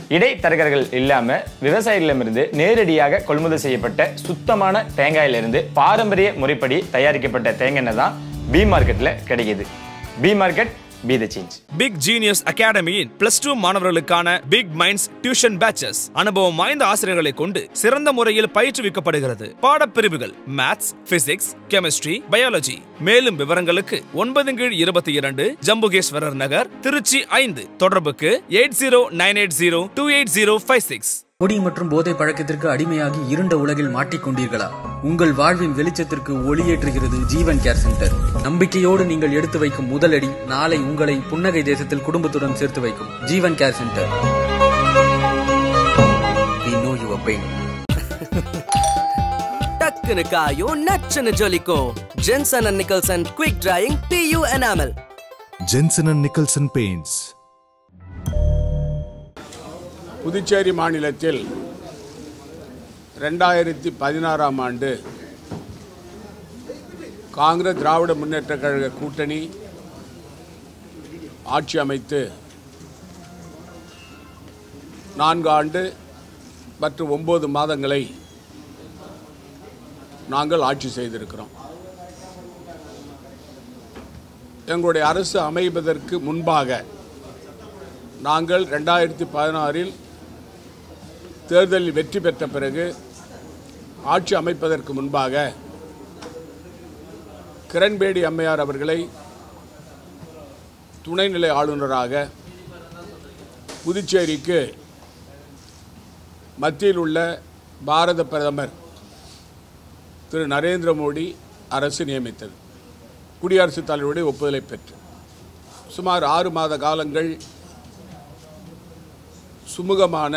இடைத்தரகர்கள் இல்லாம விவசாயிகளிடமிருந்து நேரடியாக கொள்முதல் செய்யப்பட்ட சுத்தமான தேங்காயிலிருந்து பாரம்பரிய முறைப்படி தயாரிக்கப்பட்ட தேங்காய் எண்ணெய் தான் பி மார்க்கெட்ல கிடைக்குது B market be the change big genius அகாடமியின் பிளஸ் டூ மாணவர்களுக்கான பிக் மைண்ட்ஸ் டியூஷன் பேச்சஸ் அனுபவம் வாய்ந்த ஆசிரியர்களை கொண்டு சிறந்த முறையில் பயிற்றுவிக்கப்படுகிறது பாடப்பிரிவுகள் மேத்ஸ் பிசிக்ஸ் கெமிஸ்ட்ரி பயாலஜி மேலும் விவரங்களுக்கு ஒன்பது கீழ் இருபத்தி இரண்டு ஜம்புகேஸ்வரர் நகர் திருச்சி ஐந்து தொடர்புக்கு eight zero nine eight zero two eight zero five six குடி மற்றும் போதை பழக்கத்திற்கு அடிமையாகி இருண்ட உலகில் மாட்டிக்கொண்டீர்களா உங்கள் வாழ்வின் வெளிச்சத்திற்கு ஒளியேற்றுகிறது ஜீவன் கேர் சென்டர் நம்பிக்கையோடு நீங்கள் எடுத்து வைக்கும் முதலடி நாளை உங்களை புன்னகை தேசத்தில் குடும்பத்துடன் சேர்த்து வைக்கும் Jeevan care centre We know your pain. டக்குனு காயும் நச்சுன்னு ஜொலிக்கும் Jenson and Nicholson quick drying PU enamel Jensen and Nicholson Paints. Puducherry மாநிலத்தில் ரெண்டாயிரத்தி பதினாறாம் ஆண்டு காங்கிரஸ் திராவிட முன்னேற்றக் கழக கூட்டணி ஆட்சி அமைத்து நான்கு ஆண்டு மற்றும் ஒன்பது மாதங்களை நாங்கள் ஆட்சி செய்திருக்கிறோம் எங்களுடைய அரசு அமைவதற்கு முன்பாக நாங்கள் ரெண்டாயிரத்தி பதினாறில் தேர்தலில் வெற்றி பெற்ற பிறகு ஆட்சி அமைப்பதற்கு முன்பாக கிரண்பேடி அம்மையார் அவர்களை துணைநிலை ஆளுநராக புதுச்சேரிக்கு மத்தியில் உள்ள பாரத பிரதமர் திரு நரேந்திர மோடி அரசு நியமித்தது குடியரசுத் தலைவருடைய ஒப்புதலை பெற்று சுமார் ஆறு மாத காலங்கள் சுமூகமான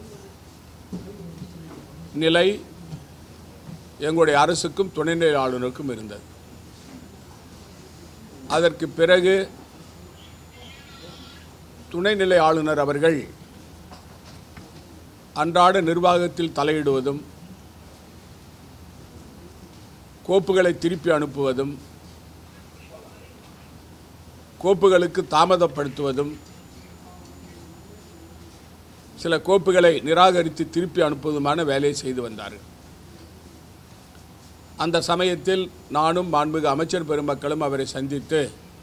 நிலை எங்களுடைய அரசுக்கும் துணைநிலை ஆளுநருக்கும் இருந்தது அதற்கு பிறகு துணைநிலை ஆளுநர் அவர்கள் அன்றாட நிர்வாகத்தில் தலையிடுவதும் கோப்புகளை திருப்பி அனுப்புவதும் கோப்புகளுக்கு தாமதப்படுத்துவதும் சில கோப்புகளை நிராகரித்து திருப்பி அனுப்புவதுமான வேலையை செய்து வந்தார்கள் அந்த சமயத்தில் நானும் மாண்புமிகு அமைச்சர் பெருமக்களும் அவரை சந்தித்து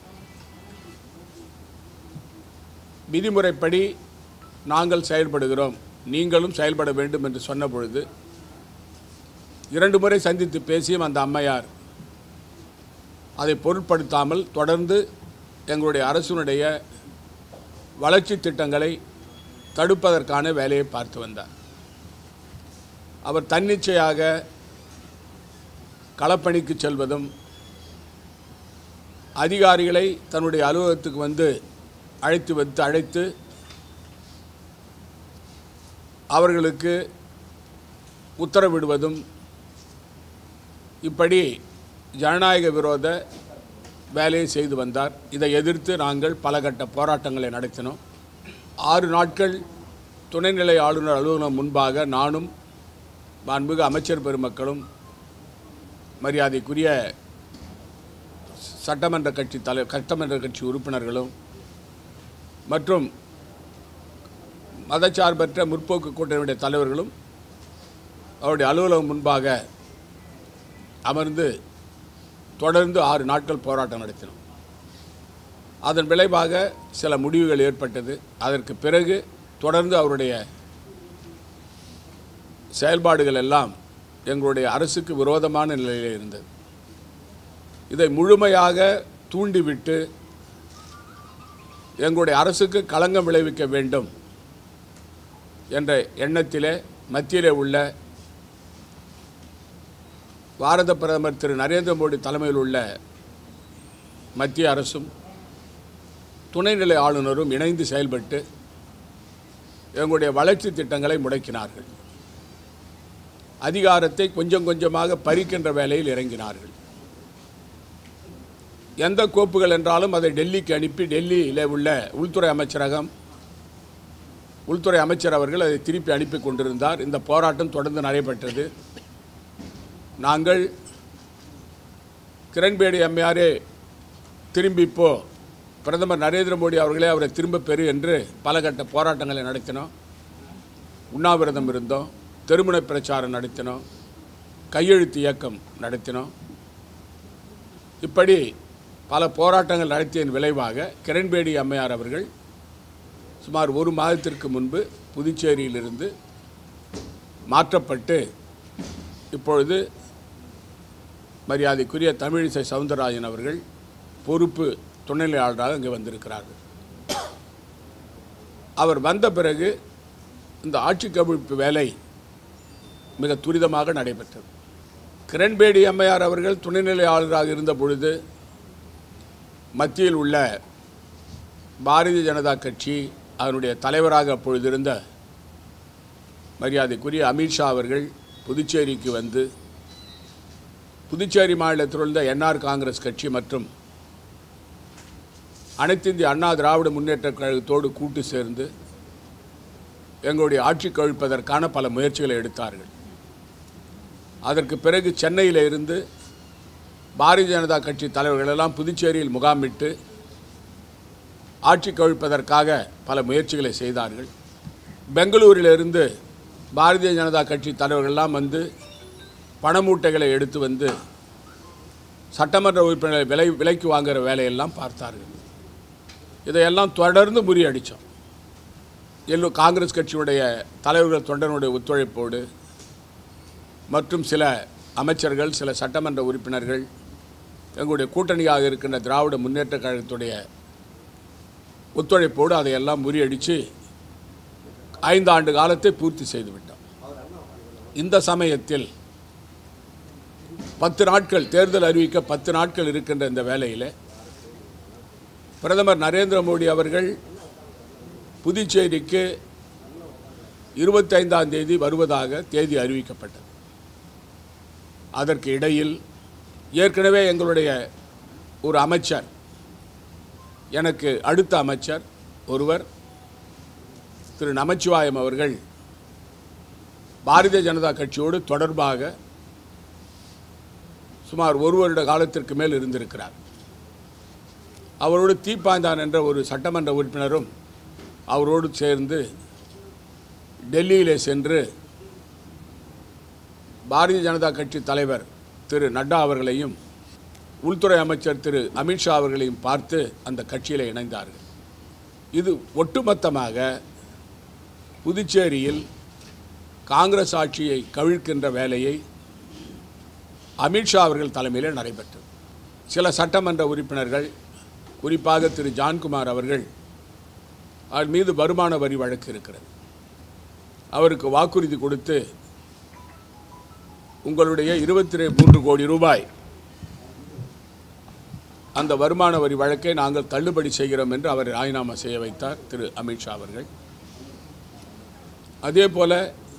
விதிமுறைப்படி நாங்கள் செயல்படுகிறோம் நீங்களும் செயல்பட வேண்டும் என்று சொன்ன பொழுது இரண்டு முறை சந்தித்து பேசியும் அந்த அம்மையார் அதை பொருட்படுத்தாமல் தொடர்ந்து எங்களுடைய அரசினுடைய வளர்ச்சி திட்டங்களை தடுப்பதற்கான வேலையை பார்த்து வந்தார் அவர் தன்னிச்சையாக களப்பணிக்கு செல்வதும் அதிகாரிகளை தன்னுடைய அலுவலகத்துக்கு வந்து அழைத்து வைத்து அழைத்து அவர்களுக்கு உத்தரவிடுவதும் இப்படி ஜனநாயக விரோத வேலையை செய்து வந்தார் இதை எதிர்த்து நாங்கள் பல கட்ட போராட்டங்களை நடத்தினோம் ஆறு நாட்கள் துணைநிலை ஆளுநர் அலுவலகம் முன்பாக நானும் மாண்புமிகு அமைச்சர் பெருமக்களும் மரியாதைக்குரிய சட்டமன்ற கட்சி தலை சட்டமன்ற கட்சி உறுப்பினர்களும் மற்றும் மதச்சார்பற்ற முற்போக்கு கூட்டணியுடைய தலைவர்களும் அவருடைய அலுவலகம் முன்பாக அமர்ந்து தொடர்ந்து ஆறு நாட்கள் போராட்டம் நடத்தினோம் அதன் விளைவாக சில முடிவுகள் ஏற்பட்டது அதற்கு பிறகு தொடர்ந்து அவருடைய செயல்பாடுகள் எல்லாம் எங்களுடைய அரசுக்கு விரோதமான நிலையில் இருந்தது இதை முழுமையாக தூண்டிவிட்டு எங்களுடைய அரசுக்கு களங்கம் விளைவிக்க வேண்டும் என்ற எண்ணத்திலே மத்தியிலே உள்ள பாரத பிரதமர் திரு நரேந்திர மோடி தலைமையில் உள்ள மத்திய அரசும் துணைநிலை ஆளுநரும் இணைந்து செயல்பட்டு எங்களுடைய வளர்ச்சி திட்டங்களை முடக்கினார்கள் அதிகாரத்தை கொஞ்சம் கொஞ்சமாக பறிக்கின்ற வேலையில் இறங்கினார்கள் எந்த கோப்புகள் என்றாலும் அதை டெல்லிக்கு அனுப்பி டெல்லியில் உள்ள உள்துறை அமைச்சரகம் உள்துறை அமைச்சர் அவர்கள் அதை திருப்பி அனுப்பி கொண்டிருந்தார் இந்த போராட்டம் தொடர்ந்து நடைபெற்றது நாங்கள் கிரண்பேடி அம்மையாரே திரும்பி இப்போ பிரதமர் நரேந்திர மோடி அவர்களே அவரை திரும்ப பெறு என்று பல கட்ட போராட்டங்களை நடத்தினோம் உண்ணாவிரதம் இருந்தோம் திருமண பிரச்சாரம் நடத்தினோம் கையெழுத்து இயக்கம் நடத்தினோம் இப்படி பல போராட்டங்கள் நடத்தியதன் விளைவாக கிரண்பேடி அம்மையார் அவர்கள் சுமார் ஒரு மாதத்திற்கு முன்பு புதுச்சேரியிலிருந்து மாற்றப்பட்டு இப்பொழுது மரியாதைக்குரிய தமிழிசை சவுந்தரராஜன் அவர்கள் பொறுப்பு துணைநிலை ஆளராக இங்கே வந்திருக்கிறார்கள் அவர் வந்த பிறகு இந்த ஆட்சி கவிழ்ப்பு வேலை மிக துரிதமாக நடைபெற்றது கிரண்பேடி அம்மையார் அவர்கள் துணைநிலை ஆளுநராக இருந்த பொழுது மத்தியில் உள்ள பாரதிய ஜனதா கட்சி அதனுடைய தலைவராக அப்பொழுது இருந்த மரியாதைக்குரிய அமித்ஷா அவர்கள் புதுச்சேரிக்கு வந்து புதுச்சேரி மாநிலத்தில் உள்ள என்ஆர் காங்கிரஸ் கட்சி மற்றும் அனைத்து இந்திய அண்ணா திராவிட முன்னேற்ற கழகத்தோடு கூட்டு சேர்ந்து எங்களுடைய ஆட்சி கழிப்பதற்கான பல முயற்சிகளை எடுத்தார்கள் அதற்கு பிறகு சென்னையில் இருந்து பாரதிய ஜனதா கட்சி தலைவர்கள் எல்லாம் புதுச்சேரியில் முகாமிட்டு ஆட்சி கவிழ்ப்பதற்காக பல முயற்சிகளை செய்தார்கள் பெங்களூரிலிருந்து பாரதிய ஜனதா கட்சி தலைவர்கள்லாம் வந்து பணமூட்டைகளை எடுத்து வந்து சட்டமன்ற உறுப்பினர்களை விலை விலைக்கு வாங்குகிற வேலையெல்லாம் பார்த்தார்கள் இதையெல்லாம் தொடர்ந்து முறியடித்தோம் எல்லோ காங்கிரஸ் கட்சியுடைய தலைவர்கள் தொண்டனுடைய ஒத்துழைப்போடு மற்றும் சில அமைச்சர்கள் சில சட்டமன்ற உறுப்பினர்கள் எங்களுடைய கூட்டணியாக இருக்கின்ற திராவிட முன்னேற்ற கழகத்துடைய ஒத்துழைப்போடு அதையெல்லாம் முறியடித்து ஐந்து ஆண்டு காலத்தை பூர்த்தி செய்துவிட்டோம் இந்த சமயத்தில் பத்து நாட்கள் தேர்தல் அறிவிக்க பத்து நாட்கள் இருக்கின்ற இந்த வேளையில் பிரதமர் நரேந்திர மோடி அவர்கள் புதுச்சேரிக்கு இருபத்தைந்தாம் தேதி வருவதாக தேதி அறிவிக்கப்பட்டது அதற்கு இடையில் ஏற்கனவே எங்களுடைய ஒரு அமைச்சர் எனக்கு அடுத்த அமைச்சர் ஒருவர் திரு நமச்சிவாயம் அவர்கள் பாரதிய ஜனதா கட்சியோடு தொடர்பாக சுமார் ஒரு வருட காலத்திற்கு மேல் இருந்திருக்கிறார் அவரோடு தீப்பாய்ந்தான் என்ற ஒரு சட்டமன்ற உறுப்பினரும் அவரோடு சேர்ந்து டெல்லியிலே சென்று பாரதிய ஜனதா கட்சி தலைவர் திரு நட்டா அவர்களையும் உள்துறை அமைச்சர் திரு அமித்ஷா அவர்களையும் பார்த்து அந்த கட்சியில் இணைந்தார்கள் இது ஒட்டுமொத்தமாக புதுச்சேரியில் காங்கிரஸ் ஆட்சியை கவிழ்க்கின்ற வேலையை அமித்ஷா அவர்கள் தலைமையில் நடைபெற்றது சில சட்டமன்ற உறுப்பினர்கள் குறிப்பாக திரு ஜான்குமார் அவர்கள் அவர் மீது வருமான வரி வழக்கு இருக்கிறது அவருக்கு வாக்குறுதி கொடுத்து உங்களுடைய இருபத்தி மூன்று கோடி ரூபாய் அந்த வருமான வரி வழக்கை நாங்கள் தள்ளுபடி செய்கிறோம் என்று அவர் ராஜினாமா செய்ய வைத்தார் திரு அமித்ஷா அவர்கள் அதே போல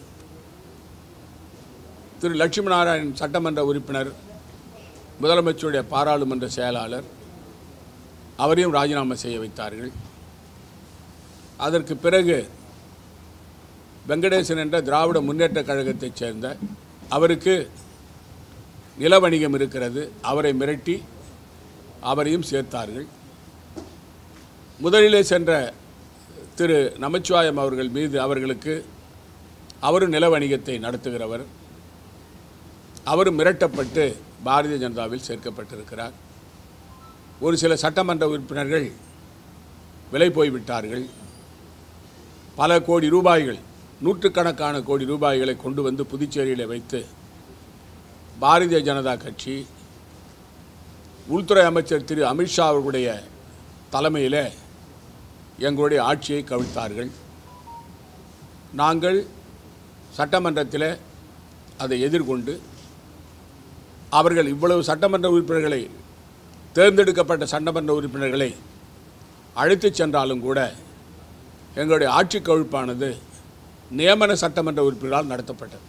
திரு லட்சுமி நாராயணன் சட்டமன்ற உறுப்பினர் முதலமைச்சருடைய பாராளுமன்ற செயலாளர் அவரையும் ராஜினாமா செய்ய வைத்தார்கள் அதற்கு பிறகு வெங்கடேசன் என்ற திராவிட முன்னேற்ற கழகத்தைச் சேர்ந்த அவருக்கு நில வணிகம் இருக்கிறது அவரை மிரட்டி அவரையும் சேர்த்தார்கள் முதலிலே சென்ற திரு நமச்சிவாயம் அவர்கள் மீது அவர்களுக்கு அவரும் நில வணிகத்தை நடத்துகிறவர் அவரும் மிரட்டப்பட்டு பாரதிய ஜனதாவில் சேர்க்கப்பட்டிருக்கிறார் ஒரு சில சட்டமன்ற உறுப்பினர்கள் விலை போய்விட்டார்கள் பல கோடி ரூபாய்கள் நூற்றுக்கணக்கான கோடி ரூபாய்களை கொண்டு வந்து புதுச்சேரியில் வைத்து பாரதிய ஜனதா கட்சி உள்துறை அமைச்சர் திரு அமித்ஷா அவர்களுடைய தலைமையில் எங்களுடைய ஆட்சியை கவிழ்த்தார்கள் நாங்கள் சட்டமன்றத்தில் அதை எதிர்கொண்டு அவர்கள் இவ்வளவு சட்டமன்ற உறுப்பினர்களை தேர்ந்தெடுக்கப்பட்ட சட்டமன்ற உறுப்பினர்களை அழைத்துச் சென்றாலும் கூட எங்களுடைய ஆட்சி கவிழ்ப்பானது நியமன சட்டமன்ற உறுப்பினர்களால் நடத்தப்பட்டது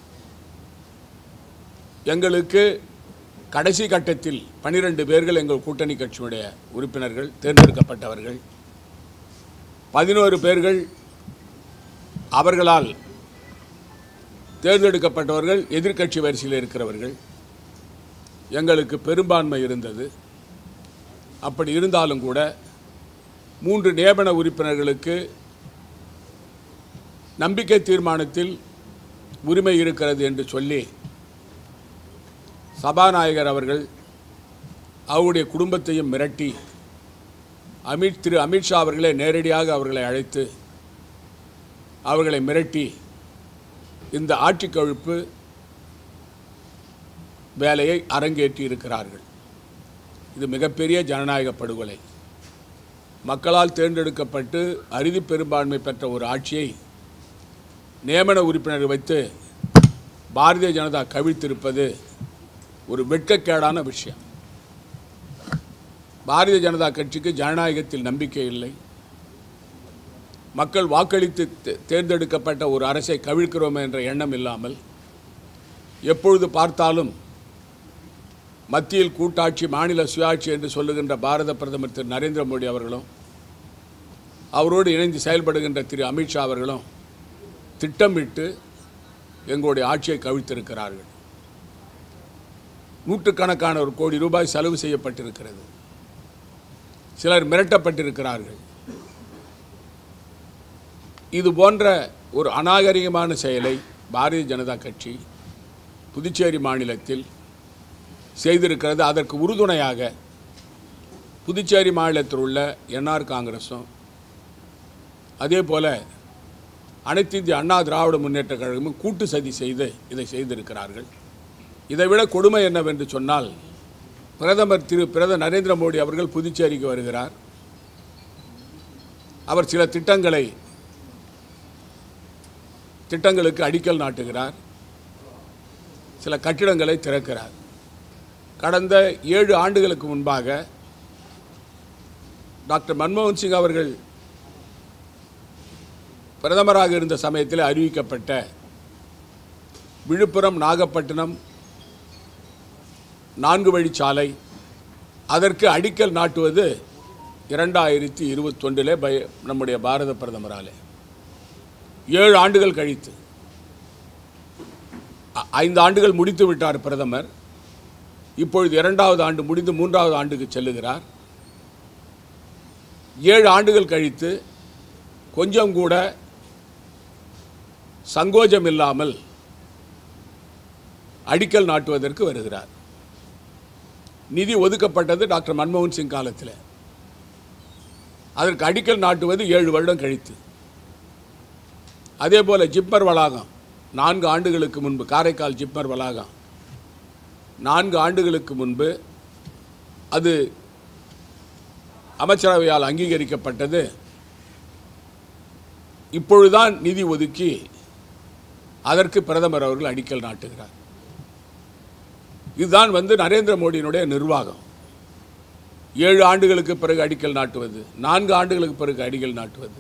எங்களுக்கு கடைசி கட்டத்தில் பனிரெண்டு பேர்கள் எங்கள் கூட்டணி கட்சியுடைய உறுப்பினர்கள் தேர்ந்தெடுக்கப்பட்டவர்கள் பதினோரு பேர்கள் அவர்களால் தேர்ந்தெடுக்கப்பட்டவர்கள் எதிர்க்கட்சி வரிசையில் இருக்கிறவர்கள் எங்களுக்கு பெரும்பான்மை இருந்தது அப்படி இருந்தாலும் கூட மூன்று நியமன உறுப்பினர்களுக்கு நம்பிக்கை தீர்மானத்தில் உரிமை இருக்கிறது என்று சொல்லி சபாநாயகர் அவர்கள் அவருடைய குடும்பத்தையும் மிரட்டி அமித் திரு அமித்ஷா அவர்களே நேரடியாக அவர்களை அழைத்து அவர்களை மிரட்டி இந்த ஆட்சி கழிப்பு வேலையை அரங்கேற்றி இருக்கிறார்கள் இது மிகப்பெரிய ஜனநாயக படுகொலை மக்களால் தேர்ந்தெடுக்கப்பட்டு அறுதி பெரும்பான்மை பெற்ற ஒரு ஆட்சியை நியமன உறுப்பினர் வைத்து பாரதிய ஜனதா கவிழ்த்திருப்பது ஒரு வெட்கக்கேடான விஷயம் பாரதிய ஜனதா கட்சிக்கு ஜனநாயகத்தில் நம்பிக்கை இல்லை மக்கள் வாக்களித்து தே- தேர்ந்தெடுக்கப்பட்ட ஒரு அரசை கவிழ்க்கிறோம் என்ற எண்ணம் இல்லாமல் எப்பொழுது பார்த்தாலும் மத்தியில் கூட்டாட்சி மாநில சுயாட்சி என்று சொல்லுகின்ற பாரத பிரதமர் திரு நரேந்திர மோடி அவர்களும் அவரோடு இணைந்து செயல்படுகின்ற திரு அமித்ஷா அவர்களும் திட்டமிட்டு எங்களுடைய ஆட்சியை கவிழ்த்திருக்கிறார்கள் நூற்றுக்கணக்கான ஒரு கோடி ரூபாய் செலவு செய்யப்பட்டிருக்கிறது சிலர் மிரட்டப்பட்டிருக்கிறார்கள் இது போன்ற ஒரு அநாகரிகமான செயலை பாரதிய ஜனதா கட்சி புதுச்சேரி மாநிலத்தில் செய்திருக்கிறது அதற்கு உறுதுணையாக புதுச்சேரி மாநிலத்தில் உள்ள என்ஆர் காங்கிரஸும் அதே போல அனைத்து இந்திய அண்ணா திராவிட முன்னேற்ற கழகமும் கூட்டு சதி செய்து இதை செய்திருக்கிறார்கள் இதைவிட கொடுமை என்னவென்று சொன்னால் பிரதமர் திரு பிரதமர் நரேந்திர மோடி அவர்கள் புதுச்சேரிக்கு வருகிறார் அவர் சில திட்டங்களை திட்டங்களுக்கு அடிக்கல் நாட்டுகிறார் சில கட்டிடங்களை திறக்கிறார் கடந்த ஏழு ஆண்டுகளுக்கு முன்பாக டாக்டர் மன்மோகன் சிங் அவர்கள் பிரதமராக இருந்த சமயத்தில் அறிவிக்கப்பட்ட விழுப்புரம் நாகப்பட்டினம் நான்கு வழிச்சாலை அதற்கு அடிக்கல் நாட்டுவது இரண்டாயிரத்தி இருபத்தொன்றிலே பய நம்முடைய பாரத பிரதமராலே ஏழு ஆண்டுகள் கழித்து ஐ- ஐந்து ஆண்டுகள் முடித்து விட்டார் பிரதமர் இப்பொழுது இரண்டாவது ஆண்டு முடிந்து மூன்றாவது ஆண்டுக்கு செல்லுகிறார் ஏழு ஆண்டுகள் கழித்து கொஞ்சம் கூட சங்கோஜம் இல்லாமல் அடிக்கல் நாட்டுவதற்கு வருகிறார் நிதி ஒதுக்கப்பட்டது டாக்டர் மன்மோகன் சிங் காலத்தில் அதற்கு அடிக்கல் நாட்டுவது ஏழு வருடம் கழித்து அதே போல ஜிப்மர் வளாகம் நான்கு ஆண்டுகளுக்கு முன்பு காரைக்கால் ஜிப்மர் வளாகம் நான்கு ஆண்டுகளுக்கு முன்பு அது அமைச்சரவையால் அங்கீகரிக்கப்பட்டது இப்பொழுதுதான் நிதி ஒதுக்கி அதற்கு பிரதமர் அவர்கள் அடிக்கல் நாட்டுகிறார் இதுதான் வந்து நரேந்திர மோடியினுடைய நிர்வாகம் ஏழு ஆண்டுகளுக்கு பிறகு அடிக்கல் நாட்டுவது நான்கு ஆண்டுகளுக்கு பிறகு அடிக்கல் நாட்டுவது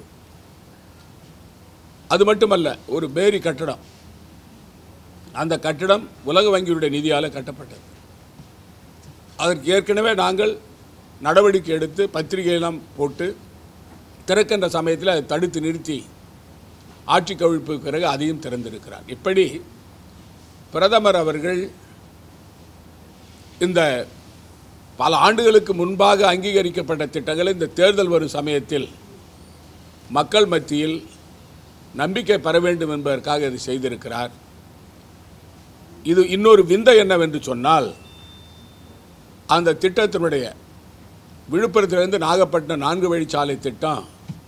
அது மட்டுமல்ல ஒரு பேரி கட்டடம் அந்த கட்டடம் உலக வங்கியுடைய நிதியால் கட்டப்பட்டது அதற்கு ஏற்கனவே நாங்கள் நடவடிக்கை எடுத்து பத்திரிகையெல்லாம் போட்டு திறக்கின்ற சமயத்தில் அதை தடுத்து நிறுத்தி ஆட்சி கவிழ்ப்புக்கு பிறகு அதையும் திறந்திருக்கிறார் இப்படி பிரதமர் அவர்கள் இந்த பல ஆண்டுகளுக்கு முன்பாக அங்கீகரிக்கப்பட்ட திட்டங்களை இந்த தேர்தல் வரும் சமயத்தில் மக்கள் மத்தியில் நம்பிக்கை பெற வேண்டும் என்பதற்காக இதை செய்திருக்கிறார் இது இன்னொரு விந்தை என்னவென்று சொன்னால் அந்த திட்டத்தினுடைய விழுப்புரத்திலிருந்து நாகப்பட்டினம் நான்கு வழிச்சாலை திட்டம்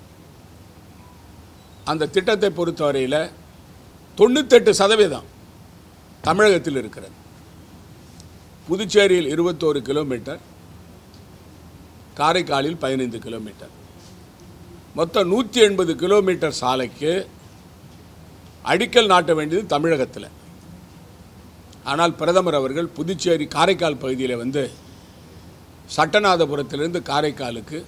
அந்த திட்டத்தை பொறுத்தவரையில் தொண்ணூத்தெட்டு சதவீதம் தமிழகத்தில் இருக்கிறது புதுச்சேரியில் இருபத்தோரு கிலோமீட்டர் காரைக்காலில் பதினைந்து கிலோமீட்டர் மொத்தம் நூற்றி எண்பது கிலோமீட்டர் சாலைக்கு அடிக்கல் நாட்ட வேண்டியது தமிழகத்தில் ஆனால் பிரதமர் அவர்கள் புதுச்சேரி காரைக்கால் பகுதியில் வந்து சட்டநாதபுரத்திலிருந்து காரைக்காலுக்கு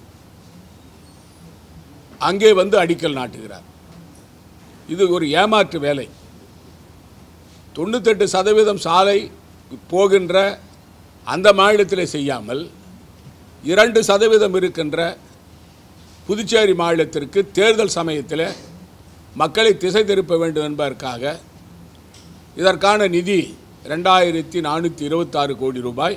அங்கே வந்து அடிக்கல் நாட்டுகிறார் இது ஒரு ஏமாற்று வேலை தொண்ணூத்தெட்டு சதவீதம் சாலை போகின்ற அந்த மாநிலத்தில் செய்யாமல் இரண்டு சதவீதம் இருக்கின்ற புதுச்சேரி மாநிலத்திற்கு தேர்தல் சமயத்தில் மக்களை திசை திருப்ப வேண்டும் என்பதற்காக இதற்கான நிதி ரெண்டாயிரத்தி நானூற்றி இருபத்தாறு கோடி ரூபாய்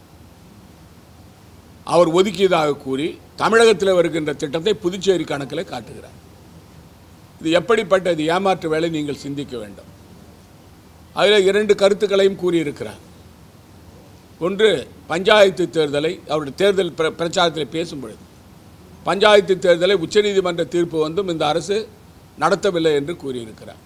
அவர் ஒதுக்கியதாக கூறி தமிழகத்தில் வருகின்ற திட்டத்தை புதுச்சேரி கணக்கில் காட்டுகிறார் இது எப்படிப்பட்ட இது ஏமாற்று வேலை நீங்கள் சிந்திக்க வேண்டும் அதில் இரண்டு கருத்துக்களையும் கூறியிருக்கிறார் ஒன்று பஞ்சாயத்து தேர்தலை அவருடைய தேர்தல் பிர பிரச்சாரத்தில் பேசும்பொழுது பஞ்சாயத்து தேர்தலை உச்சநீதிமன்ற தீர்ப்பு வந்தும் இந்த அரசு நடத்தவில்லை என்று கூறியிருக்கிறார்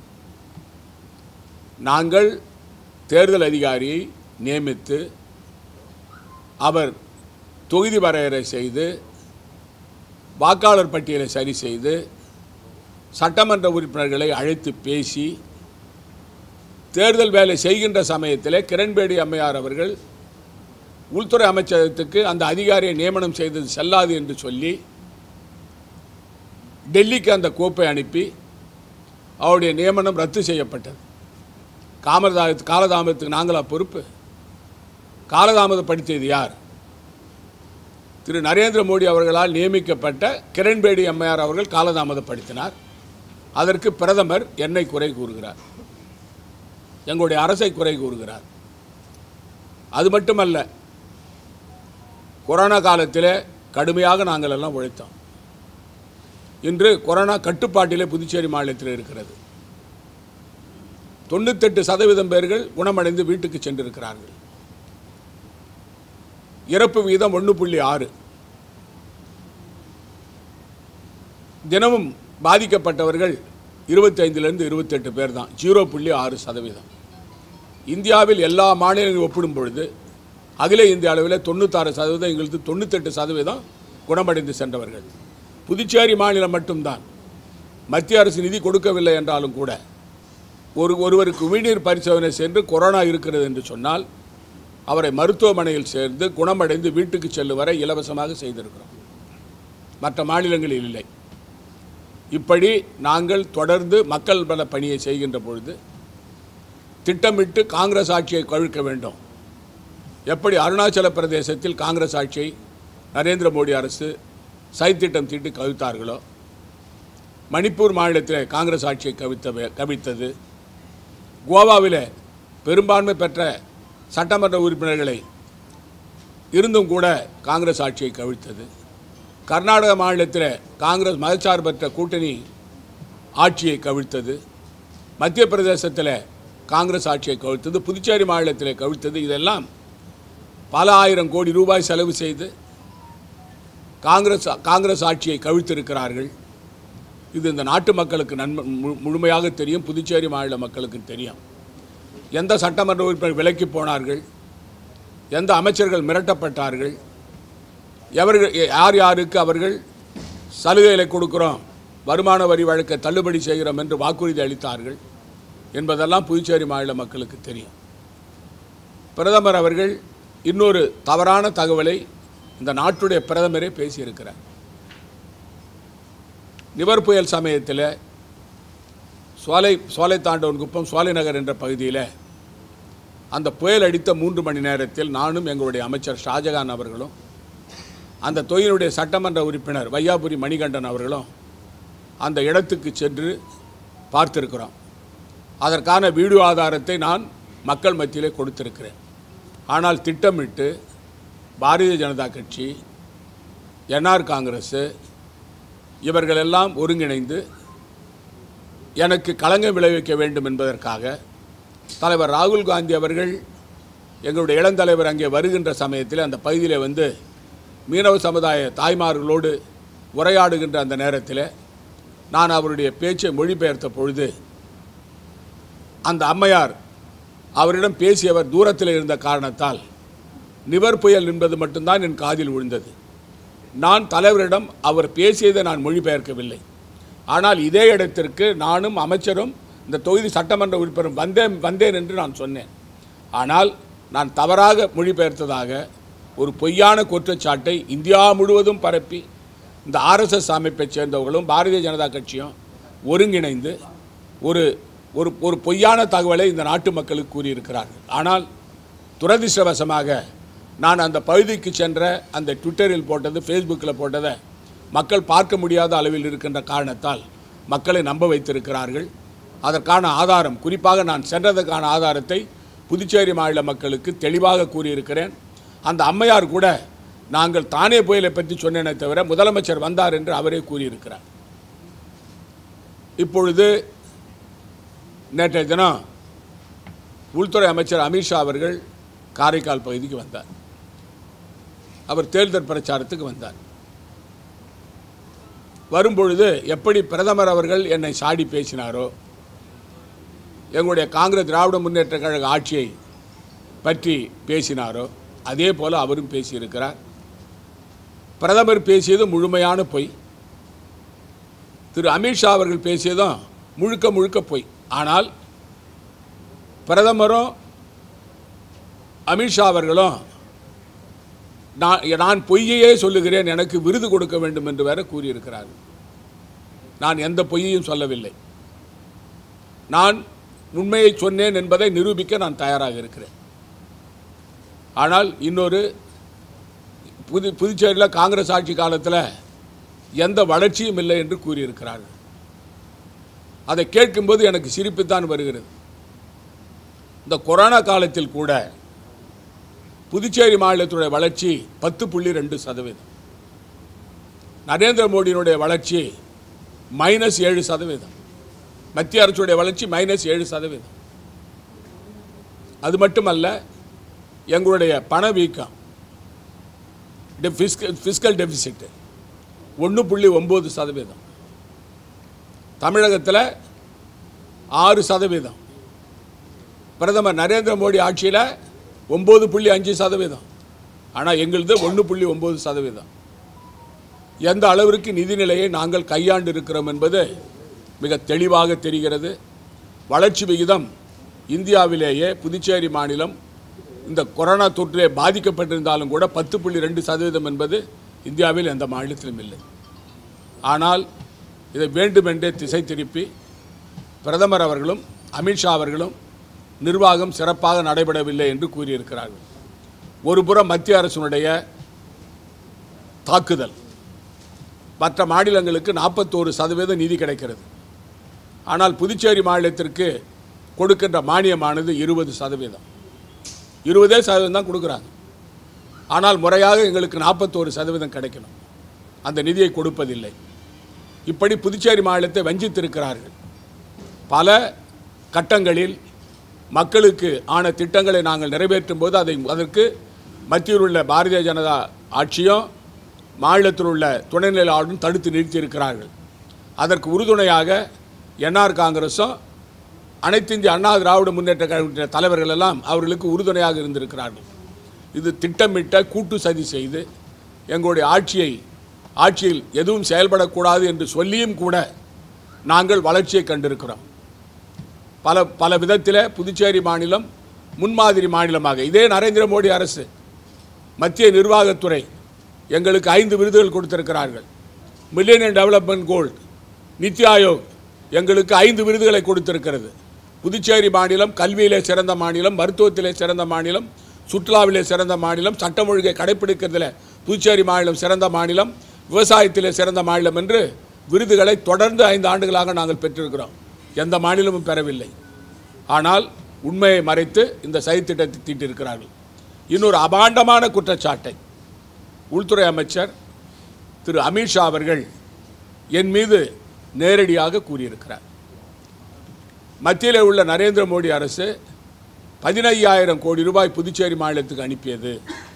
நாங்கள் தேர்தல் அதிகாரியை நியமித்து அவர் தொகுதி வரையறை செய்து வாக்காளர் பட்டியலை சரி செய்து சட்டமன்ற உறுப்பினர்களை அழைத்து பேசி தேர்தல் வேலை செய்கின்ற சமயத்தில் கிரண்பேடி அம்மையார் அவர்கள் உள்துறை அமைச்சகத்துக்கு அந்த அதிகாரியை நியமனம் செய்தது செல்லாது என்று சொல்லி டெல்லிக்கு அந்த கோப்பை அனுப்பி அவருடைய நியமனம் ரத்து செய்யப்பட்டது காமதாமத்து காலதாமதத்துக்கு நாங்களா பொறுப்பு காலதாமதப்படுத்தியது யார் திரு நரேந்திர மோடி அவர்களால் நியமிக்கப்பட்ட கிரண்பேடி அம்மையார் அவர்கள் காலதாமதப்படுத்தினார் அதற்கு பிரதமர் என்னை குறை கூறுகிறார் எங்களுடைய அரசை குறை கூறுகிறார் அது மட்டுமல்ல கொரோனா காலத்தில் கடுமையாக நாங்கள் எல்லாம் உழைத்தோம் இன்று கொரோனா கட்டுப்பாட்டிலே புதுச்சேரி மாநிலத்தில் இருக்கிறது தொண்ணூத்தெட்டு சதவீதம் பேர்கள் குணமடைந்து வீட்டுக்கு சென்றிருக்கிறார்கள் இறப்பு வீதம் ஒன்று புள்ளி ஆறு தினமும் பாதிக்கப்பட்டவர்கள் இருபத்தைந்திலிருந்து இருபத்தெட்டு பேர் தான் ஜீரோ புள்ளி ஆறு சதவீதம் இந்தியாவில் எல்லா மாநிலங்களும் ஒப்பிடும் பொழுது அகில இந்திய அளவில் தொண்ணூத்தாறு சதவீதம் எங்களுக்கு தொண்ணூத்தெட்டு சதவீதம் குணமடைந்து சென்றவர்கள் புதுச்சேரி மாநிலம் மட்டும்தான் மத்திய அரசு நிதி கொடுக்கவில்லை என்றாலும் கூட ஒரு ஒருவருக்கு உமிழ்நீர் பரிசோதனை சென்று கொரோனா இருக்கிறது என்று சொன்னால் அவரை மருத்துவமனையில் சேர்ந்து குணமடைந்து வீட்டுக்கு செல்லும் வரை இலவசமாக செய்திருக்கிறோம் மற்ற மாநிலங்களில் இல்லை இப்படி நாங்கள் தொடர்ந்து மக்கள் பல பணியை செய்கின்ற பொழுது திட்டமிட்டு காங்கிரஸ் ஆட்சியை கவிழ்க்க வேண்டும் எப்படி அருணாச்சல பிரதேசத்தில் காங்கிரஸ் ஆட்சியை நரேந்திர மோடி அரசு சைத்திட்டம் தீட்டி கவிழ்த்தார்களோ மணிப்பூர் மாநிலத்தில் காங்கிரஸ் ஆட்சியை கவித்த கவிழ்த்தது கோவாவில் பெரும்பான்மை பெற்ற சட்டமன்ற உறுப்பினர்களை இருந்தும் கூட காங்கிரஸ் ஆட்சியை கவிழ்த்தது கர்நாடக மாநிலத்தில் காங்கிரஸ் மதச்சார்பற்ற கூட்டணி ஆட்சியை கவிழ்த்தது மத்திய பிரதேசத்தில் காங்கிரஸ் ஆட்சியை கவிழ்த்தது புதுச்சேரி மாநிலத்தில் கவிழ்த்தது இதெல்லாம் பல ஆயிரம் கோடி ரூபாய் செலவு செய்து காங்கிரஸ் காங்கிரஸ் ஆட்சியை கவிழ்த்திருக்கிறார்கள் இது இந்த நாட்டு மக்களுக்கு நன்மை மு- முழுமையாக தெரியும் புதுச்சேரி மாநில மக்களுக்கு தெரியும் எந்த சட்டமன்ற உறுப்பினர் விலக்கி போனார்கள் எந்த அமைச்சர்கள் மிரட்டப்பட்டார்கள் எவர்கள் யார் யாருக்கு அவர்கள் சலுகைகளை கொடுக்கிறோம் வருமான வரி வழக்கை தள்ளுபடி செய்கிறோம் என்று வாக்குறுதி அளித்தார்கள் என்பதெல்லாம் புதுச்சேரி மாநில மக்களுக்கு தெரியும் பிரதமர் அவர்கள் இன்னொரு தவறான தகவலை இந்த நாட்டுடைய பிரதமரே பேசியிருக்கிறார் நிவர் புயல் சமயத்தில் சோலை சோலை தாண்டவன் குப்பம் சோலை நகர் என்ற பகுதியில் அந்த புயல் அடித்த மூன்று மணி நேரத்தில் நானும் எங்களுடைய அமைச்சர் ஷாஜகான் அவர்களும் அந்த தொகுதியினுடைய சட்டமன்ற உறுப்பினர் வையாபுரி மணிகண்டன் அவர்களும் அந்த இடத்துக்கு சென்று பார்த்திருக்கிறோம் அதற்கான வீடியோ ஆதாரத்தை நான் மக்கள் மத்தியிலே கொடுத்திருக்கிறேன் ஆனால் திட்டமிட்டு பாரதிய ஜனதா கட்சி என்ஆர் காங்கிரஸ் இவர்களெல்லாம் ஒருங்கிணைந்து எனக்கு களங்கம் விளைவிக்க வேண்டும் என்பதற்காக தலைவர் ராகுல் காந்தி அவர்கள் எங்களுடைய இளந்தலைவர் அங்கே வருகின்ற சமயத்தில் அந்த பகுதியில் வந்து மீனவ சமுதாய தாய்மார்களோடு உரையாடுகின்ற அந்த நேரத்தில் நான் அவருடைய பேச்சை மொழிபெயர்த்த பொழுது அந்த அம்மையார் அவரிடம் பேசியவர் தூரத்தில் இருந்த காரணத்தால் நிவர் புயல் என்பது மட்டும்தான் என் காதில் விழுந்தது நான் தலைவரிடம் அவர் பேசியதை நான் மொழிபெயர்க்கவில்லை ஆனால் இதே இடத்திற்கு நானும் அமைச்சரும் இந்த தொகுதி சட்டமன்ற உறுப்பினரும் வந்தேன் வந்தேன் என்று நான் சொன்னேன் ஆனால் நான் தவறாக மொழிபெயர்த்ததாக ஒரு பொய்யான குற்றச்சாட்டை இந்தியா முழுவதும் பரப்பி இந்த ஆர்எஸ்எஸ் அமைப்பைச் சேர்ந்தவர்களும் பாரதிய ஜனதா கட்சியும் ஒருங்கிணைந்து ஒரு ஒரு ஒரு பொய்யான தகவலை இந்த நாட்டு மக்களுக்கு கூறியிருக்கிறார்கள் ஆனால் துரதிர்ஷ்டவசமாக நான் அந்த பகுதிக்கு சென்ற அந்த ட்விட்டரில் போட்டது ஃபேஸ்புக்கில் போட்டதை மக்கள் பார்க்க முடியாத அளவில் இருக்கின்ற காரணத்தால் மக்களை நம்ப வைத்திருக்கிறார்கள் அதற்கான ஆதாரம் குறிப்பாக நான் சென்றதற்கான ஆதாரத்தை புதுச்சேரி மாநில மக்களுக்கு தெளிவாக கூறியிருக்கிறேன் அந்த அம்மையார் கூட நாங்கள் தானே புயலை பற்றி சொன்னேனே தவிர முதலமைச்சர் வந்தார் என்று அவரே கூறியிருக்கிறார் இப்பொழுது நேற்றைய தினம் உள்துறை அமைச்சர் அமித்ஷா அவர்கள் காரைக்கால் பகுதிக்கு வந்தார் அவர் தேர்தல் பிரச்சாரத்துக்கு வந்தார் வரும்பொழுது எப்படி பிரதமர் அவர்கள் என்னை சாடி பேசினாரோ எங்களுடைய காங்கிரஸ் திராவிட முன்னேற்ற கழக ஆட்சியை பற்றி பேசினாரோ அதே போல அவரும் பேசியிருக்கிறார் பிரதமர் பேசியது முழுமையான பொய் திரு அமித்ஷா அவர்கள் பேசியதும் முழுக்க முழுக்க பொய் ஆனால் பிரதமரும் அமித்ஷா அவர்களும் நான் நான் பொய்யையே சொல்லுகிறேன் எனக்கு விருது கொடுக்க வேண்டும் என்று வேற கூறியிருக்கிறார்கள் நான் எந்த பொய்யையும் சொல்லவில்லை நான் உண்மையை சொன்னேன் என்பதை நிரூபிக்க நான் தயாராக இருக்கிறேன் ஆனால் இன்னொரு புது புதுச்சேரியில் காங்கிரஸ் ஆட்சி காலத்தில் எந்த வளர்ச்சியும் இல்லை என்று கூறியிருக்கிறார்கள் அதை கேட்கும்போது எனக்கு சிரிப்புத்தான் வருகிறது இந்த கொரோனா காலத்தில் கூட புதுச்சேரி மாநிலத்துடைய வளர்ச்சி பத்து புள்ளி ரெண்டு சதவீதம் நரேந்திர மோடியினுடைய வளர்ச்சி மைனஸ் ஏழு சதவீதம் மத்திய அரசுடைய வளர்ச்சி மைனஸ் ஏழு சதவீதம் அது மட்டுமல்ல எங்களுடைய பணவீக்கம் ஃபிஸ்கல் டெபிசிட் ஒன்று புள்ளி ஒம்பது சதவீதம் தமிழகத்தில் ஆறு சதவீதம் பிரதமர் நரேந்திர மோடி ஆட்சியில் ஒம்பது புள்ளி அஞ்சு சதவீதம் ஆனால் எங்களுது ஒன்று புள்ளி ஒம்பது சதவீதம் எந்த அளவிற்கு நிதிநிலையை நாங்கள் கையாண்டு இருக்கிறோம் என்பது மிக தெளிவாக தெரிகிறது வளர்ச்சி விகிதம் இந்தியாவிலேயே புதுச்சேரி மாநிலம் இந்த கொரோனா தொற்றிலே பாதிக்கப்பட்டிருந்தாலும் கூட பத்து புள்ளி ரெண்டு சதவீதம் என்பது இந்தியாவில் எந்த மாநிலத்திலும் இல்லை ஆனால் இதை வேண்டுமென்றே திசை திருப்பி பிரதமர் அவர்களும் அமித்ஷா அவர்களும் நிர்வாகம் சிறப்பாக நடைபெறவில்லை என்று கூறியிருக்கிறார்கள் ஒருபுறம் மத்திய அரசினுடைய தாக்குதல் மற்ற மாநிலங்களுக்கு நாற்பத்தோரு சதவீதம் நிதி கிடைக்கிறது ஆனால் புதுச்சேரி மாநிலத்திற்கு கொடுக்கின்ற மானியமானது இருபது சதவீதம் இருபதே சதவீதம் தான் கொடுக்குறாங்க ஆனால் முறையாக எங்களுக்கு நாற்பத்தோரு சதவீதம் கிடைக்கணும் அந்த நிதியை கொடுப்பதில்லை இப்படி புதுச்சேரி மாநிலத்தை வஞ்சித்திருக்கிறார்கள் பல கட்டங்களில் மக்களுக்கு ஆன திட்டங்களை நாங்கள் நிறைவேற்றும் போது அதை அதற்கு மத்தியில் உள்ள பாரதிய ஜனதா ஆட்சியும் மாநிலத்தில் உள்ள துணைநிலை ஆளுநரும் தடுத்து நிறுத்தியிருக்கிறார்கள் அதற்கு உறுதுணையாக என்ஆர் காங்கிரஸும் அனைத்து இந்திய அண்ணா திராவிட முன்னேற்ற கழக தலைவர்கள் எல்லாம் அவர்களுக்கு உறுதுணையாக இருந்திருக்கிறார்கள் இது திட்டமிட்ட கூட்டு சதி செய்து எங்களுடைய ஆட்சியை ஆட்சியில் எதுவும் செயல்படக்கூடாது என்று சொல்லியும் கூட நாங்கள் வளர்ச்சியை கண்டிருக்கிறோம் பல பல விதத்தில் புதுச்சேரி மாநிலம் முன்மாதிரி மாநிலமாக இதே நரேந்திர மோடி அரசு மத்திய நிர்வாகத்துறை எங்களுக்கு ஐந்து விருதுகள் கொடுத்திருக்கிறார்கள் millennium development goal NITI Aayog எங்களுக்கு ஐந்து விருதுகளை கொடுத்திருக்கிறது புதுச்சேரி மாநிலம் கல்வியிலே சிறந்த மாநிலம் மருத்துவத்திலே சிறந்த மாநிலம் சுற்றுலாவிலே சிறந்த மாநிலம் சட்டம் ஒழுங்கை கடைப்பிடிக்கிறதுல புதுச்சேரி மாநிலம் சிறந்த மாநிலம் விவசாயத்திலே சிறந்த மாநிலம் என்று விருதுகளை தொடர்ந்து ஐந்து ஆண்டுகளாக நாங்கள் பெற்றிருக்கிறோம் எந்த மாநிலமும் பெறவில்லை ஆனால் உண்மையை மறைத்து இந்த சதித்திட்டத்தை தீட்டியிருக்கிறார்கள் இன்னொரு அபாண்டமான குற்றச்சாட்டை உள்துறை அமைச்சர் திரு அமித்ஷா அவர்கள் என் மீது நேரடியாக கூறியிருக்கிறார் மத்தியில் உள்ள நரேந்திர மோடி அரசு பதினையாயிரம் கோடி ரூபாய் புதுச்சேரி மாநிலத்துக்கு அனுப்பியது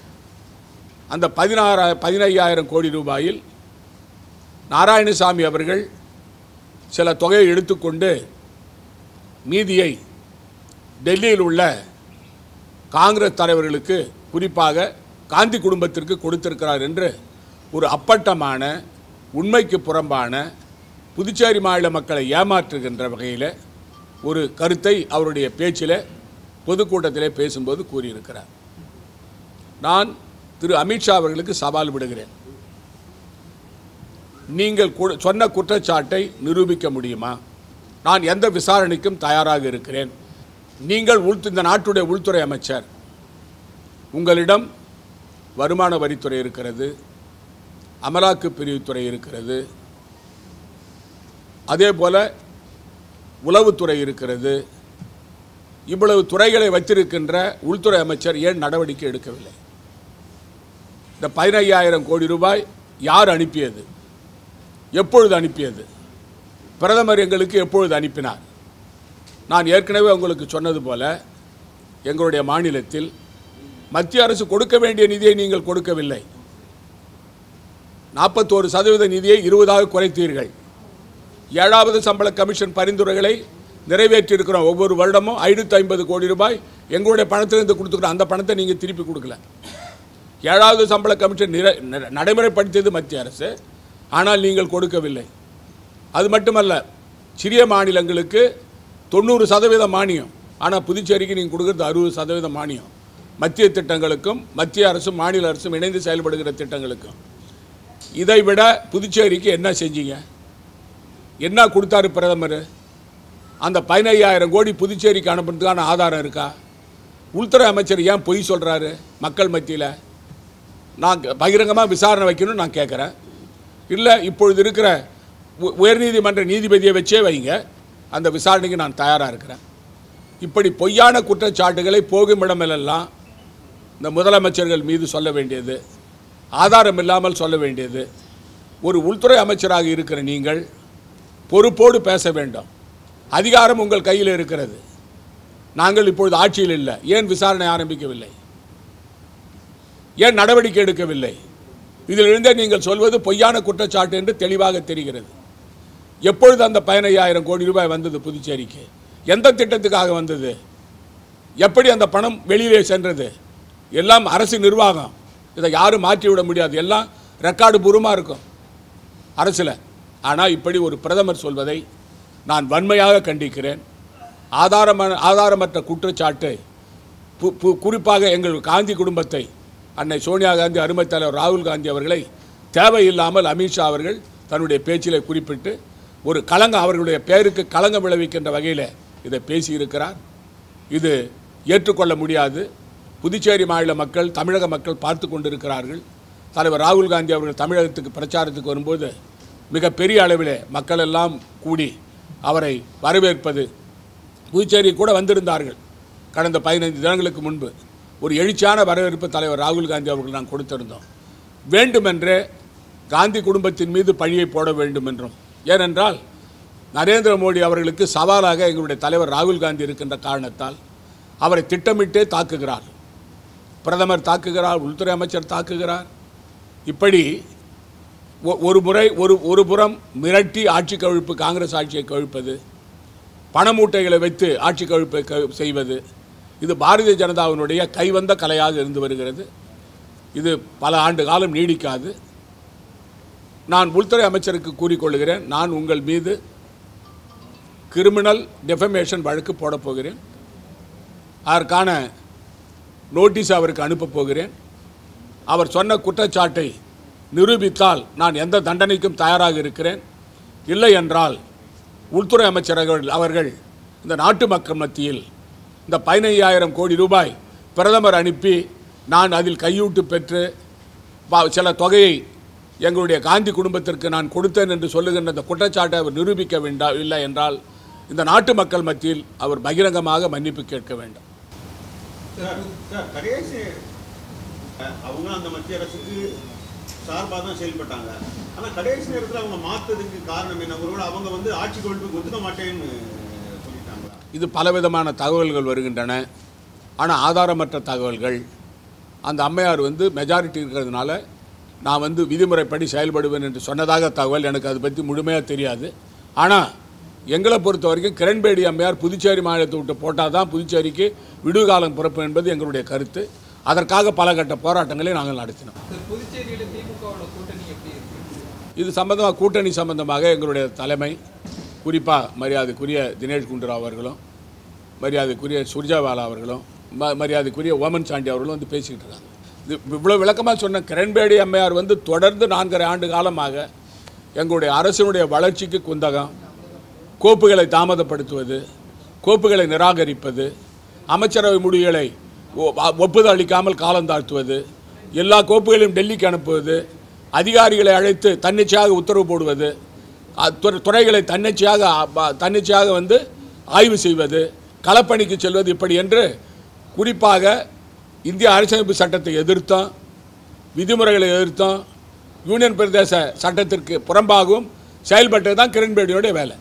அந்த பதினாறு பதினையாயிரம் கோடி ரூபாயில் நாராயணசாமி அவர்கள் சில தொகையை எடுத்துக்கொண்டு மீதியை டெல்லியில் உள்ள காங்கிரஸ் தலைவர்களுக்கு குறிப்பாக காந்தி குடும்பத்திற்கு கொடுத்திருக்கிறார் என்று ஒரு அப்பட்டமான உண்மைக்கு புறம்பான புதுச்சேரி மாநில மக்களை ஏமாற்றுகின்ற வகையில் ஒரு கருத்தை அவருடைய பேச்சில் பொதுக்கூட்டத்திலே பேசும்போது கூறியிருக்கிறார் நான் திரு அமித்ஷா அவர்களுக்கு சவால் விடுகிறேன் நீங்கள் கு- சொன்ன குற்றச்சாட்டை நிரூபிக்க முடியுமா நான் எந்த விசாரணைக்கும் தயாராக இருக்கிறேன் நீங்கள் உள் இந்த நாட்டுடைய உள்துறை அமைச்சர் உங்களிடம் வருமான வரித்துறை இருக்கிறது அமலாக்கு பிரிவுத்துறை இருக்கிறது அதே போல உளவுத்துறை இருக்கிறது இவ்வளவு துறைகளை வைத்திருக்கின்ற உள்துறை அமைச்சர் ஏன் நடவடிக்கை எடுக்கவில்லை இந்த பதினையாயிரம் கோடி ரூபாய் யார் அனுப்பியது எப்பொழுது அனுப்பியது பிரதமர் எங்களுக்கு எப்பொழுது அனுப்பினார் நான் ஏற்கனவே உங்களுக்கு சொன்னது போல எங்களுடைய மாநிலத்தில் மத்திய அரசு கொடுக்க வேண்டிய நிதியை நீங்கள் கொடுக்கவில்லை நாற்பத்தோரு சதவீத நிதியை இருபதாக குறைத்தீர்கள் ஏழாவது சம்பள கமிஷன் பரிந்துரைகளை நிறைவேற்றியிருக்கிறோம் ஒவ்வொரு வருடமும் ஐநூற்றி ஐம்பது கோடி ரூபாய் எங்களுடைய பணத்திலிருந்து கொடுத்துக்கிறோம் அந்த பணத்தை நீங்கள் திருப்பி கொடுக்கல ஏழாவது சம்பள கமிஷன் நிறை ந- நடைமுறைப்படுத்தியது மத்திய அரசு ஆனால் நீங்கள் கொடுக்கவில்லை அது மட்டுமல்ல சிறிய மாநிலங்களுக்கு தொண்ணூறு சதவீத மானியம் ஆனால் புதுச்சேரிக்கு நீங்கள் கொடுக்குறது அறுபது சதவீத மானியம் மத்திய திட்டங்களுக்கும் மத்திய அரசும் மாநில அரசும் இணைந்து செயல்படுகிற திட்டங்களுக்கும் இதை விட புதுச்சேரிக்கு என்ன செஞ்சீங்க என்ன கொடுத்தாரு பிரதமர் அந்த பதினையாயிரம் கோடி புதுச்சேரிக்கு அனுப்புறதுக்கான ஆதாரம் இருக்கா உள்துறை அமைச்சர் ஏன் பொய் சொல்கிறாரு மக்கள் மத்தியில் நான் பகிரங்கமாக விசாரணை வைக்கணும்னு நான் கேட்குறேன் இல்லை இப்பொழுது இருக்கிற உ- உயர்நீதிமன்ற நீதிபதியை வச்சே வைங்க அந்த விசாரணைக்கு நான் தயாராக இருக்கிறேன் இப்படி பொய்யான குற்றச்சாட்டுகளை போகும் இடமெல்லாம் இந்த முதலமைச்சர்கள் மீது சொல்ல வேண்டியது ஆதாரம் இல்லாமல் சொல்ல வேண்டியது ஒரு உள்துறை அமைச்சராக இருக்கிற நீங்கள் பொறுப்போடு பேச வேண்டும் அதிகாரம் உங்கள் கையில் இருக்கிறது நாங்கள் இப்பொழுது ஆட்சியில் இல்லை ஏன் விசாரணை ஆரம்பிக்கவில்லை ஏன் நடவடிக்கை எடுக்கவில்லை இதிலிருந்தே நீங்கள் சொல்வது பொய்யான குற்றச்சாட்டு என்று தெளிவாக தெரிகிறது எப்பொழுது அந்த பதினையாயிரம் கோடி ரூபாய் வந்தது புதுச்சேரிக்கு எந்த திட்டத்துக்காக வந்தது எப்படி அந்த பணம் வெளியிலே சென்றது எல்லாம் அரசு நிர்வாகம் இதை யாரும் மாற்றி விட முடியாது எல்லாம் ரெக்கார்டு பூர்வமாக இருக்கும் அரசில் ஆனால் இப்படி ஒரு பிரதமர் சொல்வதை நான் வன்மையாக கண்டிக்கிறேன் ஆதாரமான ஆதாரமற்ற குற்றச்சாட்டு பு- பு- குறிப்பாக எங்கள் காந்தி குடும்பத்தை அன்னை சோனியா காந்தி அருமைத் தலைவர் ராகுல் காந்தி அவர்களை தேவையில்லாமல் அமித்ஷா அவர்கள் தன்னுடைய பேச்சிலே குறிப்பிட்டு ஒரு களங்கம் அவர்களுடைய பெயருக்கு களங்கம் விளைவிக்கின்ற வகையில் இதை பேசியிருக்கிறார் இது ஏற்றுக்கொள்ள முடியாது புதுச்சேரி மாநில மக்கள் தமிழக மக்கள் பார்த்து கொண்டிருக்கிறார்கள் தலைவர் ராகுல் காந்தி அவர்கள் தமிழகத்துக்கு பிரச்சாரத்துக்கு வரும்போது மிகப்பெரிய அளவிலே மக்கள் எல்லாம் கூடி அவரை வரவேற்பது புதுச்சேரி கூட வந்திருந்தார்கள் கடந்த பதினைந்து தினங்களுக்கு முன்பு ஒரு எழுச்சியான வரவேற்பு தலைவர் ராகுல் காந்தி அவர்கள் நான் கொடுத்திருந்தோம் வேண்டுமென்றே காந்தி குடும்பத்தின் மீது பழியை போட வேண்டும் என்றும் ஏனென்றால் நரேந்திர மோடி அவர்களுக்கு சவாலாக எங்களுடைய தலைவர் ராகுல் காந்தி இருக்கின்ற காரணத்தால் அவரை திட்டமிட்டே தாக்குகிறார் பிரதமர் தாக்குகிறார் உள்துறை அமைச்சர் தாக்குகிறார் இப்படி ஒ- ஒரு முறை ஒரு ஒரு புறம் மிரட்டி ஆட்சி கவிழ்ப்பு காங்கிரஸ் ஆட்சியை கவிழ்ப்பது பண மூட்டைகளை வைத்து ஆட்சி கவிழ்ப்பை க- செய்வது இது பாரதிய ஜனதாவினுடைய கைவந்த கலையாக இருந்து வருகிறது இது பல ஆண்டு காலம் நீடிக்காது நான் உள்துறை அமைச்சருக்கு கூறிக்கொள்கிறேன் நான் உங்கள் மீது கிரிமினல் டெஃபமேஷன் வழக்கு போடப் போகிறேன் அதற்கான நோட்டீஸ் அவருக்கு அனுப்பப் போகிறேன் அவர் சொன்ன குற்றச்சாட்டை நிரூபித்தால் நான் எந்த தண்டனைக்கும் தயாராக இருக்கிறேன் இல்லை என்றால் உள்துறை அமைச்சர்கள் அவர்கள் இந்த நாட்டு மக்கள் மத்தியில் இந்த பதினையாயிரம் கோடி ரூபாய் பிரதமர் அனுப்பி நான் அதில் கையூட்டு பெற்று பா- சில தொகையை எங்களுடைய காந்தி குடும்பத்திற்கு நான் கொடுத்தேன் என்று சொல்லுகின்ற அந்த குற்றச்சாட்டை அவர் நிரூபிக்க வேண்டாம் இல்லை என்றால் இந்த நாட்டு மக்கள் மத்தியில் அவர் பகிரங்கமாக மன்னிப்பு கேட்க வேண்டும் சார் சார் கடைசி அஹ், அவங்க அந்த மத்திய அரசுக்கு சார்பாக தான் செயல்பட்டாங்க ஆனால் கடைசி நேரத்தில் அவங்க மாற்றதுக்கு காரணம் என்ன ஒருவேளை அவங்க வந்து ஆட்சி கொள்கைக்கு ஒத்துக்க மாட்டேன்னு சொல்லிட்டாங்களா இது பலவிதமான தகவல்கள் வருகின்றன ஆனால் ஆதாரமற்ற தகவல்கள் அந்த அம்மையார் வந்து மெஜாரிட்டி இருக்கிறதுனால நான் வந்து விதிமுறைப்படி செயல்படுவேன் என்று சொன்னதாக தகவல் எனக்கு அதை பற்றி முழுமையாக தெரியாது ஆனால் எங்களை பொறுத்த வரைக்கும் கிரண்பேடி அம்மையார் புதுச்சேரி மாநிலத்தை விட்டு போட்டால் தான் புதுச்சேரிக்கு விடுகாலம் பிறப்பு என்பது எங்களுடைய கருத்து அதற்காக பல கட்ட போராட்டங்களை நாங்கள் நடத்தினோம் புதுச்சேரியில திமுகவோட கூட்டணி எப்படி இருக்கு இது சம்பந்தமாக கூட்டணி சம்பந்தமாக எங்களுடைய தலைமை குறிப்பாக மரியாதைக்குரிய தினேஷ் குண்டுராவ் அவர்களும் மரியாதைக்குரிய சுர்ஜாவாலா அவர்களும் ம மரியாதைக்குரிய ஓமன் சாண்டி அவர்களும் வந்து பேசிக்கிட்டு இருக்காங்க இது இவ்வளோ விளக்கமாக சொன்ன கிரண்பேடி அம்மையார் வந்து தொடர்ந்து நான்கரை ஆண்டு காலமாக எங்களுடைய அரசினுடைய வளர்ச்சிக்கு குந்தகம் கோப்புகளை தாமதப்படுத்துவது கோப்புகளை நிராகரிப்பது அமைச்சரவை முடிவுகளை ஒ- ஒப்புதல் அளிக்காமல் காலம் தாழ்த்துவது எல்லா கோப்புகளையும் டெல்லிக்கு அனுப்புவது அதிகாரிகளை அழைத்து தன்னிச்சையாக உத்தரவு போடுவது அ, துறை- துறைகளை தன்னிச்சையாக அ, ப- தன்னிச்சையாக வந்து ஆய்வு செய்வது களப்பணிக்கு செல்வது இப்படி என்று குறிப்பாக இந்திய அரசியலமைப்பு சட்டத்தை எதிர்த்தோம் விதிமுறைகளை எதிர்த்தோம் யூனியன் பிரதேச சட்டத்திற்கு புறம்பாகவும் செயல்பட்டது தான் கிரண்பேடியோடைய வேலை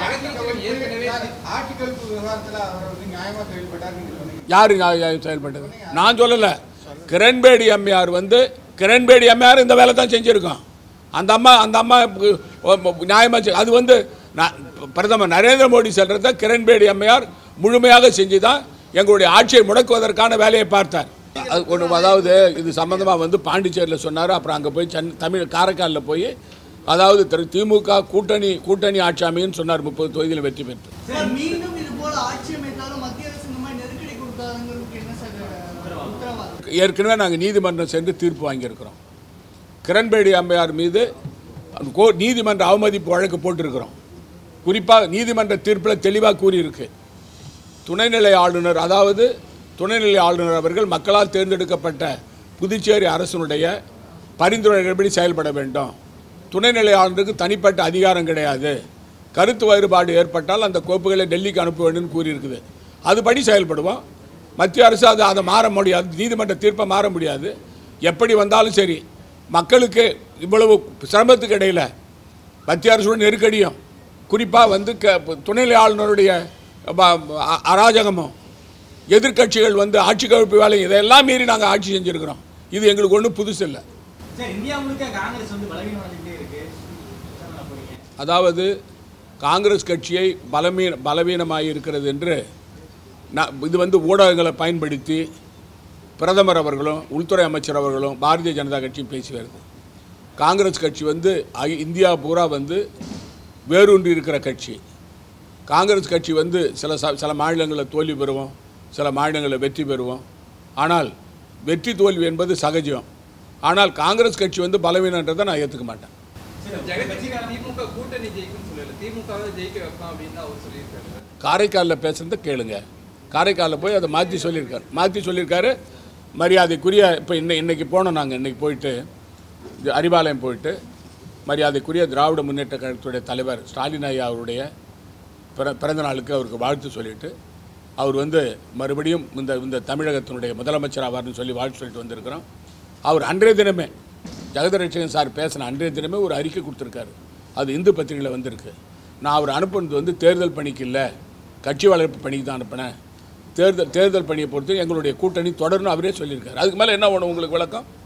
ஆர்டிகல் விவகாரத்தில் அவர் வந்து நியாயமாக செயல்பட்டார் நீங்க சொன்னீங்க யார் நியாயம் செயல்பட்டது நான் சொல்லலை கிரண்பேடி அம்மையார் வந்து கிரண்பேடி அம்மையார் இந்த வேலை தான் செஞ்சுருக்கோம் அந்த அம்மா அந்த அம்மா நியாயமாக அது வந்து நான் பிரதமர் நரேந்திர மோடி சொல்கிறத கிரண்பேடி அம்மையார் முழுமையாக செஞ்சு தான் எங்களுடைய ஆட்சியை முடக்குவதற்கான வேலையை பார்த்தார் அது ஒன்று அதாவது இது சம்மந்தமாக வந்து பாண்டிச்சேரியில் சொன்னார் அப்புறம் அங்கே போய் சென் தமிழ் காரைக்காலில் போய் அதாவது திரு திமுக கூட்டணி கூட்டணி ஆட்சி அமைன்னு சொன்னார் முப்பது தொகுதியில் வெற்றி பெற்று சார் மீண்டும் இது போல ஆட்சி அமைத்தாலும் மத்திய அரசு இந்த மாதிரி நெருக்கடி கொடுக்காதவங்களுக்கு என்ன சார் உத்தரவாதம் ஏற்கனவே நாங்கள் நீதிமன்றம் சென்று தீர்ப்பு வாங்கியிருக்கிறோம் கிரண்பேடி அம்மையார் மீது கோ- நீதிமன்ற அவமதிப்பு வழக்கு போட்டிருக்கிறோம் குறிப்பாக நீதிமன்ற தீர்ப்பில் தெளிவாக கூறியிருக்கு துணைநிலை ஆளுநர் அதாவது துணைநிலை ஆளுநர் அவர்கள் மக்களால் தேர்ந்தெடுக்கப்பட்ட புதுச்சேரி அரசினுடைய பரிந்துரைகளின்படி செயல்பட வேண்டும் துணைநிலை ஆளுநருக்கு தனிப்பட்ட அதிகாரம் கிடையாது கருத்து வேறுபாடு ஏற்பட்டால் அந்த கோப்புகளை டெல்லிக்கு அனுப்ப வேண்டும்னு கூறியிருக்குது அதுபடி செயல்படுவோம் மத்திய அரசு அதை அதை மாற முடியாது நீதிமன்ற தீர்ப்பை மாற முடியாது எப்படி வந்தாலும் சரி மக்களுக்கு இவ்வளவு சிரமத்துக்கு இடையில் மத்திய அரசுடன் நெருக்கடியும் குறிப்பாக வந்து க துணைநிலை ஆளுநருடைய ப- அ- அராஜகமும் எதிர்க்கட்சிகள் வந்து ஆட்சி கவிழ்ப்பு வேலை இதெல்லாம் மீறி நாங்கள் ஆட்சி செஞ்சுருக்கிறோம் இது எங்களுக்கு ஒன்றும் புதுசு இல்லை சார் இந்தியா முழுக்க காங்கிரஸ் வந்து பலவீனம் அடைஞ்சிட்டே இருக்கு என்ன பண்ண போறீங்க அதாவது காங்கிரஸ் கட்சியை பலவீன பலவீனமாக இருக்கிறது என்று நான் இது வந்து ஊடகங்களை பயன்படுத்தி பிரதமர் அவர்களும் உள்துறை அமைச்சர் அவர்களும் பாரதிய ஜனதா கட்சியும் பேசி வருது காங்கிரஸ் கட்சி வந்து அ- இந்தியா பூரா வந்து வேரூன்றி இருக்கிற கட்சி காங்கிரஸ் கட்சி வந்து சில ச சில மாநிலங்களில் தோல்வி பெறுவோம் சில மாநிலங்களில் வெற்றி பெறுவோம் ஆனால் வெற்றி தோல்வி என்பது சகஜம் ஆனால் காங்கிரஸ் கட்சி வந்து பலவீனன்றதை நான் ஏற்றுக்க மாட்டேன் ஜெகதீஷ் திமுக கூட்டணி ஜெயிக்கும்னு சொல்லல திமுகவை ஜெயிக்க வைப்போம் அப்படின்னு தான் அவர் சொல்லியிருக்காரு காரைக்காலில் பேசுகிறத கேளுங்க காரைக்காலில் போய் அதை மாற்றி சொல்லியிருக்காரு மாற்றி சொல்லியிருக்காரு மரியாதைக்குரிய இப்போ இன்னை இன்னைக்கு போனோம் நாங்கள் இன்னைக்கு போயிட்டு இது அறிவாலயம் போயிட்டு மரியாதைக்குரிய திராவிட முன்னேற்ற கழகத்துடைய தலைவர் ஸ்டாலின் ஐயா அவருடைய பிற பிறந்த நாளுக்கு அவருக்கு வாழ்த்து சொல்லிட்டு அவர் வந்து மறுபடியும் இந்த இந்த தமிழகத்தினுடைய முதலமைச்சர் ஆவார்னு சொல்லி வாழ்த்து சொல்லிட்டு வந்திருக்கிறோம் அவர் அன்றைய தினமே ஜெகதரட்சகன் சார் பேசின அன்றைய தினமே ஒரு அறிக்கை கொடுத்துருக்காரு அது இந்து பத்திரிகையில் வந்திருக்கு நான் அவர் அனுப்புனது வந்து தேர்தல் பணிக்கு இல்லை கட்சி வளர்ப்பு பணிக்கு தான் அனுப்பினேன் தேர்தல் தேர்தல் பணியை பொறுத்து எங்களுடைய கூட்டணி தொடர்னு அவரே சொல்லியிருக்காரு அதுக்கு மேலே என்ன வேணும் உங்களுக்கு விளக்கம்